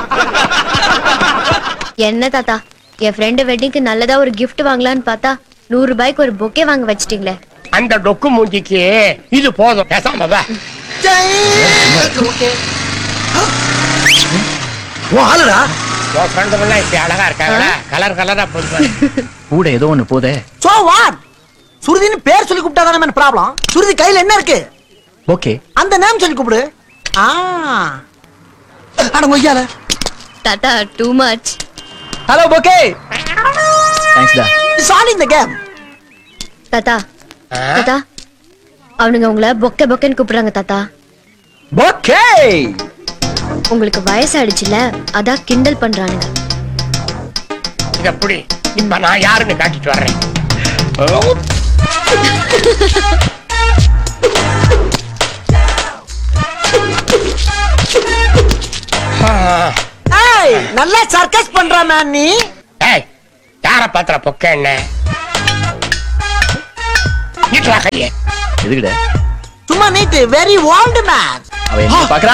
என்ன தாத்தா என் ஃப்ரெண்டு வெட்டிங்க்கு நல்லதா ஒரு gift வாங்கலாம்னு பார்த்தா நூறு ரூபாய்க்கு ஒரு பொக்கே வாங்க வச்சிட்டீங்களே அந்த டொக்கு மூஞ்சிக்கு இது போதும் பேசாம வா உன் ஆளுடா உன் ஃப்ரெண்டுலாம் இப்படி அழகா இருக்காங்களா கலர் கலரா போதும் கூட ஏதோ ஒண்ணு போதே சோ வாட் சுருதின்னு பேர் சொல்லி கூப்பிட்டா தானே ப்ராப்ளம் சுருதி கையில என்ன இருக்கு ஓகே அந்த நேம் சொல்லி கூப்பிடு ஆ அட மொய்யால தாத்தா too much hello okay thanks டா it's all in the game தாத்தா தாத்தா அவனுங்க உங்களை பொக்கே பொக்கேன்னு கூப்பிடுறாங்க தாத்தா ஓகே உங்களுக்கு வயசாயிடுச்சுல அதான் கிண்டல் பண்றானுங்க இத புடி இப்ப நான் யாருன்னு காட்டிட்டு வர்றேன் ஆ. ஏய் நல்லா சர்க்கஸ் பண்ற மேன் நீ ஏய் யார பாத்திர பொக்க என்ன நீட்டுவா கையே எதுக்குடா சும்மா நீட்டு வெரி ஓல்டு மேன் அவ என்ன பாக்குறா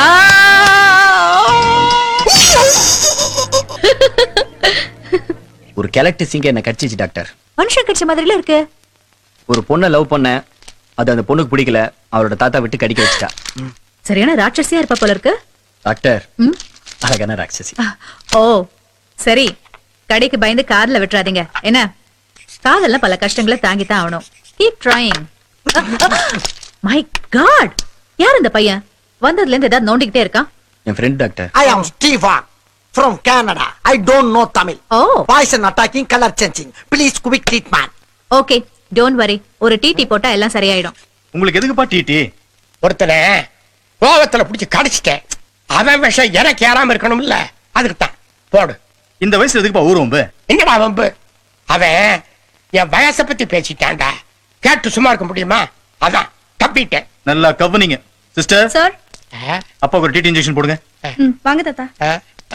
ஒரு கெலக்ட் சிங்க என்ன கடிச்சிச்சு டாக்டர் மனுஷன் கடிச்ச மாதிரில இருக்கு ஒரு பொண்ணை லவ் பண்ண அது அந்த பொண்ணுக்கு பிடிக்கல அவரோட தாத்தா விட்டு கடிக்க வச்சுட்டா சரியான ராட்சசியா இருப்ப போல இருக்கு டாக்டர் ம்? அழகான ராட்சசி ஓ சரி கடைக்கு பயந்து கார்ல விட்டுறாதீங்க என்ன காதெல்லாம் பல கஷ்டங்களை தாங்கித்தான் ஆகணும் கீப் ட்ரைங் மை காட் யார் இந்த பையன் வந்ததுல இருந்து ஏதாவது நோண்டிக்கிட்டே இருக்கான் என் friend doctor I am Stefa from Canada I don't know Tamil oh poison attacking colour changing please quick treatment okay don't worry ஒரு டிடி போட்டா எல்லாம் சரியாயிடும் உங்களுக்கு எதுக்குப்பா டிடி ஒருத்தனை கோவத்துல புடிச்சு கடிச்சிட்டேன் அவன் விஷம் எனக்கு ஏறாம இருக்கணும்ல அதுக்கு தான் போடு இந்த வயசுல எதுக்குப்பா ஊருவம்பு என்னடா வம்பு அவன் என் வயசை பத்தி பேசிட்டான்டா கேட்டு சும்மா இருக்க முடியுமா அதான் தப்பிட்டேன் நல்லா கவனிங்க சிஸ்டர் சார் ஆ, அப்பாவுக்கு ஒரு டிடி இன்ஜெக்ஷன் போடுங்க வாங்க தாத்தா ஆ.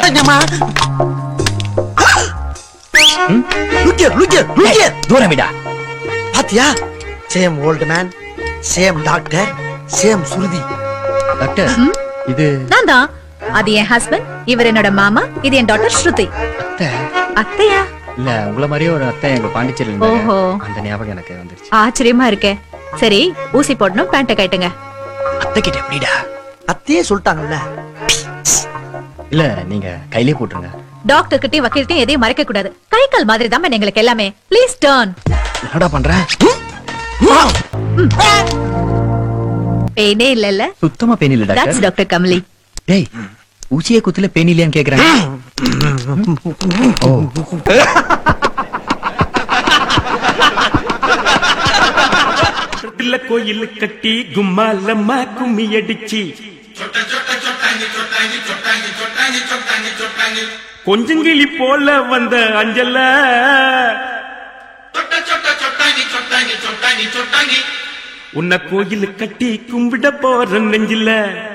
Look here look here look here தூரம் விடா பாத்தியா same old man same doctor same Shruti doctor இது நான் தான் அது என் ஹஸ்பண்ட் இவர் என்னோட மாமா இது என் டாட்டர் ஸ்ருதி அத்தை அத்தையா இல்ல உங்கள மாதிரியே ஒரு அத்தை எங்க பாண்டிச்சேரியில ஓஹோ. இருந்தாங்க அந்த ஞாபகம் எனக்கு வந்துருச்சு ஆச்சரியமா இருக்கே சரி ஊசி போடணும் பேண்ட்டை கட்டுங்க அத்தை கிட்ட எப்படிடா அத்தையே சொல்லிட்டாங்கல்ல இல்ல நீங்க கையிலே போட்டுருங்க டாக்டர் கிட்டயும் வக்கீல்கிட்டயும் எதையும் மறைக்க கூடாது கை கால் மாதிரி தான் எங்களுக்கு எல்லாமே ப்ளீஸ் டர்ன் என்னடா பண்ற பெயினே இல்லல்ல சுத்தமா பெயின் இல்ல தட்ஸ் டாக்டர் டாக்டர் கமலி டேய் ஊசியே குத்துல பெயின் இல்லையான்னு கேக்குறேன் ஓ இல்ல கோயில் கட்டி கும்மாலம்மா கும்மி அடிச்சு கொஞ்சங்கிளி போல வந்த அஞ்சல உன்னை கோயில் கட்டி கும்பிட போற நெஞ்சில